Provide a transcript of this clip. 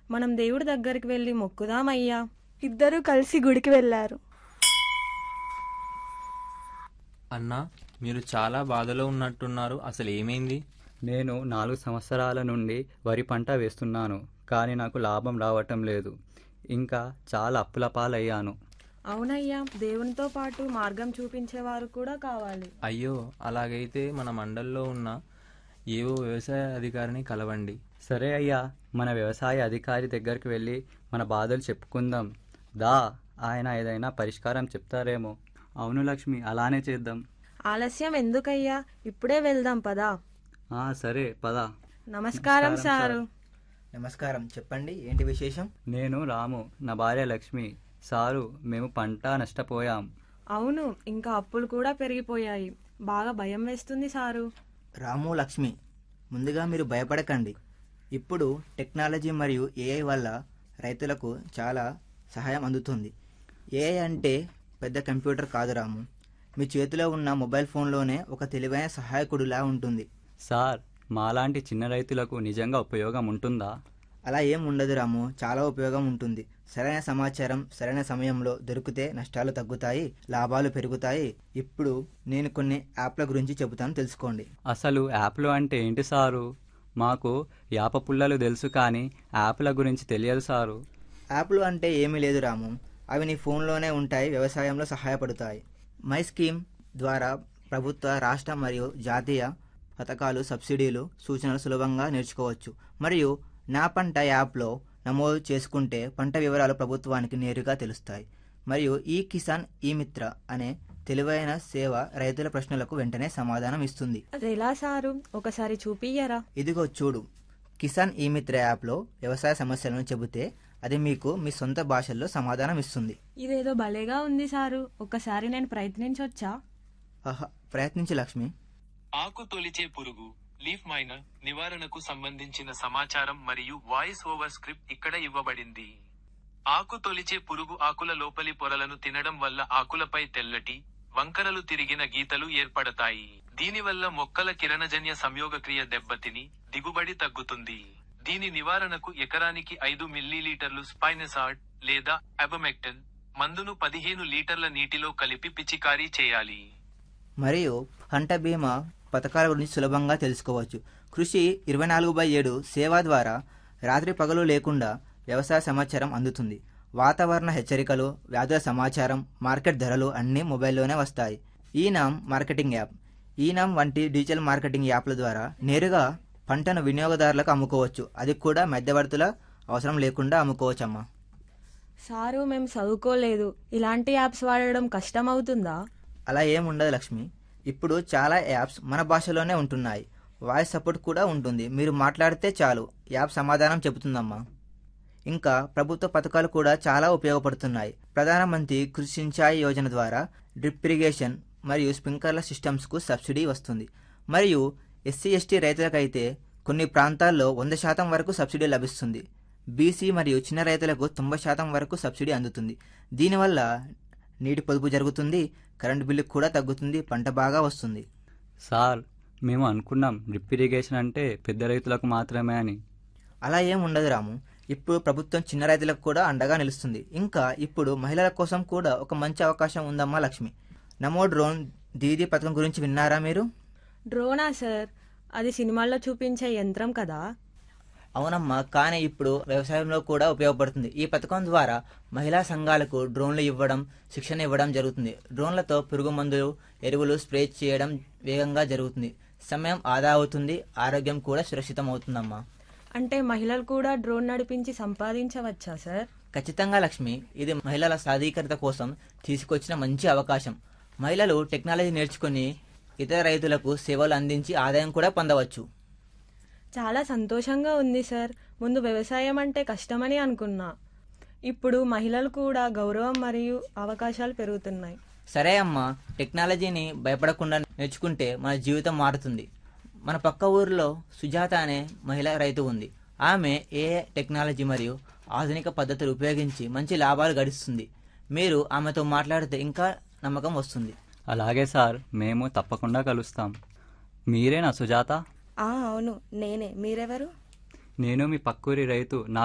మనం దేవుడి దగ్గరికి వెళ్ళి మొక్కుదామయ్యా ఇద్దరూ కలిసి గుడికి వెళ్లారు అన్నా మీరు చాలా బాధలో ఉన్నట్టున్నారు అసలు ఏమైంది నేను నాలుగు సంవత్సరాల నుండి వరి పంట వేస్తున్నాను కానీ నాకు లాభం రావటం లేదు ఇంకా చాలా అప్పుల పాలయ్యాను అవునయ్యా దేవునితో పాటు మార్గం చూపించేవారు కూడా కావాలి అయ్యో అలాగైతే మన మండల్లో ఉన్న ఏవో వ్యవసాయ అధికారిని కలవండి సరే అయ్యా మన వ్యవసాయ అధికారి దగ్గరికి వెళ్ళి మన బాధలు చెప్పుకుందాం దా ఆయన ఏదైనా పరిష్కారం చెప్తారేమో అవును లక్ష్మి అలానే చేద్దాం ఆలస్యం ఎందుకయ్యా ఇప్పుడే వెళ్దాం పదా ఆ సరే పద నమస్కారం సారు నమస్కారం చెప్పండి ఏంటి విశేషం నేను రాము నా భార్య లక్ష్మి సారు మేము పంట నష్టపోయాం అవును ఇంకా అప్పులు కూడా పెరిగిపోయాయి బాగా భయం వేస్తుంది సారు రాము లక్ష్మి ముందుగా మీరు భయపడకండి ఇప్పుడు టెక్నాలజీ మరియు ఏఐ వల్ల రైతులకు చాలా సహాయం అందుతుంది ఏఐ అంటే పెద్ద కంప్యూటర్ కాదు రాము మీ చేతిలో ఉన్న మొబైల్ ఫోన్లోనే ఒక తెలివైన సహాయకుడిలా ఉంటుంది సార్ మాలాంటి చిన్న రైతులకు నిజంగా ఉపయోగం ఉంటుందా అలా ఏం ఉండదు రాము చాలా ఉపయోగం ఉంటుంది సరైన సమాచారం సరైన సమయంలో దొరికితే నష్టాలు తగ్గుతాయి లాభాలు పెరుగుతాయి ఇప్పుడు నేను కొన్ని యాప్ల గురించి చెబుతాను తెలుసుకోండి అసలు యాప్లు అంటే ఏంటి సారు మాకు యాప పుల్లలు తెలుసు కానీ యాప్ల గురించి తెలియదు సారు యాప్లు అంటే ఏమీ లేదు రాము అవి నీ ఫోన్లోనే ఉంటాయి వ్యవసాయంలో సహాయపడతాయి మై స్కీమ్ ద్వారా ప్రభుత్వ రాష్ట్ర మరియు జాతీయ పథకాలు సబ్సిడీలు సూచనలు సులభంగా నేర్చుకోవచ్చు మరియు నా పంట యాప్లో నమోదు చేసుకుంటే పంట వివరాలు ప్రభుత్వానికి నేరుగా తెలుస్తాయి మరియు ఈ కిసాన్ ఈ మిత్ర అనే తెలివైన సేవ రైతుల ప్రశ్నలకు వెంటనే సమాధానం ఇస్తుంది అదెలా సారు ఒకసారి చూపియ్యరా ఇదిగో చూడు కిసాన్ ఈ మిత్ర యాప్లో వ్యవసాయ సమస్యలను చెబితే అది మీకు మీ సొంత భాషల్లో సమాధానం ఇస్తుంది ఇదేదో భలేగా ఉంది సారు ఒకసారి నేను ప్రయత్నించొచ్చా ఆహా ప్రయత్నించి లక్ష్మి ఆకు తొలిచే పురుగు లీఫ్ మైనర్ నివారణకు సంబంధించిన సమాచారం మరియు వాయిస్ ఓవర్ స్క్రిప్ట్ ఇక్కడ ఇవ్వబడింది ఆకు తొలిచే పురుగు ఆకుల లోపలి పొరలను తినడం వల్ల ఆకులపై తెల్లటి వంకరలు తిరిగిన గీతలు ఏర్పడతాయి దీనివల్ల మొక్కల కిరణజన్య సంయోగక్రియ దెబ్బతిని దిగుబడి తగ్గుతుంది దీని నివారణకు ఎకరానికి ఐదు మిల్లీలీటర్లు స్పైనసాడ్ లేదా అబమెక్టన్ మందును పదిహేను లీటర్ల నీటిలో కలిపి పిచికారీ చేయాలి మరియు పంట బీమా పథకాల గురించి సులభంగా తెలుసుకోవచ్చు కృషి ఇరవై నాలుగు బై ఏడు సేవ ద్వారా రాత్రి పగలు లేకుండా వ్యవసాయ సమాచారం అందుతుంది వాతావరణ హెచ్చరికలు వ్యాధుల సమాచారం మార్కెట్ ధరలు అన్నీ మొబైల్లోనే వస్తాయి ఈనామ్ మార్కెటింగ్ యాప్ ఈనామ్ వంటి డిజిటల్ మార్కెటింగ్ యాప్ల ద్వారా నేరుగా పంటను వినియోగదారులకు అమ్ముకోవచ్చు అది కూడా మధ్యవర్తుల అవసరం లేకుండా అమ్ముకోవచ్చమ్మా సారు మేము చదువుకోలేదు ఇలాంటి యాప్స్ వాడడం కష్టం అవుతుందా అలా ఏం ఉండదు లక్ష్మి ఇప్పుడు చాలా యాప్స్ మన భాషలోనే ఉంటున్నాయి వాయిస్ సపోర్ట్ కూడా ఉంటుంది మీరు మాట్లాడితే చాలు యాప్ సమాధానం చెబుతుందమ్మా ఇంకా ప్రభుత్వ పథకాలు కూడా చాలా ఉపయోగపడుతున్నాయి ప్రధానమంత్రి కృషి సించాయి యోజన ద్వారా డ్రిప్ ఇరిగేషన్ మరియు స్ప్రింక్లర్ల సిస్టమ్స్కు సబ్సిడీ వస్తుంది మరియు ఎస్సీ ఎస్టీ రైతులకైతే కొన్ని ప్రాంతాల్లో వంద శాతం వరకు సబ్సిడీ లభిస్తుంది బీసీ మరియు చిన్న రైతులకు తొంభై శాతం వరకు సబ్సిడీ అందుతుంది దీనివల్ల నీటి పొదుపు జరుగుతుంది కరెంటు బిల్లు కూడా తగ్గుతుంది పంట బాగా వస్తుంది సార్ మేము అనుకున్నాం డ్రిప్ ఇరిగేషన్ అంటే పెద్ద రైతులకు మాత్రమే అని అలా ఏం ఉండదు రాము ఇప్పుడు ప్రభుత్వం చిన్న రైతులకు కూడా అండగా నిలుస్తుంది ఇంకా ఇప్పుడు మహిళల కోసం కూడా ఒక మంచి అవకాశం ఉందమ్మా లక్ష్మి నమో డ్రోన్ దీదీ పథకం గురించి విన్నారా మీరు డ్రోనా సార్ అది సినిమాల్లో చూపించే యంత్రం కదా అవునమ్మా కానీ ఇప్పుడు వ్యవసాయంలో కూడా ఉపయోగపడుతుంది ఈ పథకం ద్వారా మహిళా సంఘాలకు డ్రోన్లు ఇవ్వడం శిక్షణ ఇవ్వడం జరుగుతుంది డ్రోన్లతో పురుగు మందులు ఎరువులు స్ప్రే చేయడం వేగంగా జరుగుతుంది సమయం ఆదా అవుతుంది ఆరోగ్యం కూడా సురక్షితం అవుతుందమ్మా అంటే మహిళలు కూడా డ్రోన్ నడిపించి సంపాదించవచ్చా సార్ ఖచ్చితంగా లక్ష్మి ఇది మహిళల సాధికారత కోసం తీసుకొచ్చిన మంచి అవకాశం మహిళలు టెక్నాలజీ నేర్చుకుని ఇతర రైతులకు సేవలు అందించి ఆదాయం కూడా పొందవచ్చు చాలా సంతోషంగా ఉంది సార్ ముందు వ్యవసాయం అంటే కష్టమని అనుకున్నా ఇప్పుడు మహిళలు కూడా గౌరవం మరియు అవకాశాలు పెరుగుతున్నాయి సరే అమ్మా టెక్నాలజీని భయపడకుండా నేర్చుకుంటే మన జీవితం మారుతుంది మన పక్క ఊరిలో సుజాత అనే మహిళ రైతు ఉంది ఆమె ఏ టెక్నాలజీ మరియు ఆధునిక పద్ధతులు ఉపయోగించి మంచి లాభాలు గడిస్తుంది మీరు ఆమెతో మాట్లాడితే ఇంకా నమ్మకం వస్తుంది అలాగే సార్ మేము తప్పకుండా కలుస్తాం మీరేనా సుజాత ఆ అవును నేనే మీరెవరు నేను మీ పక్కూరి రైతు నా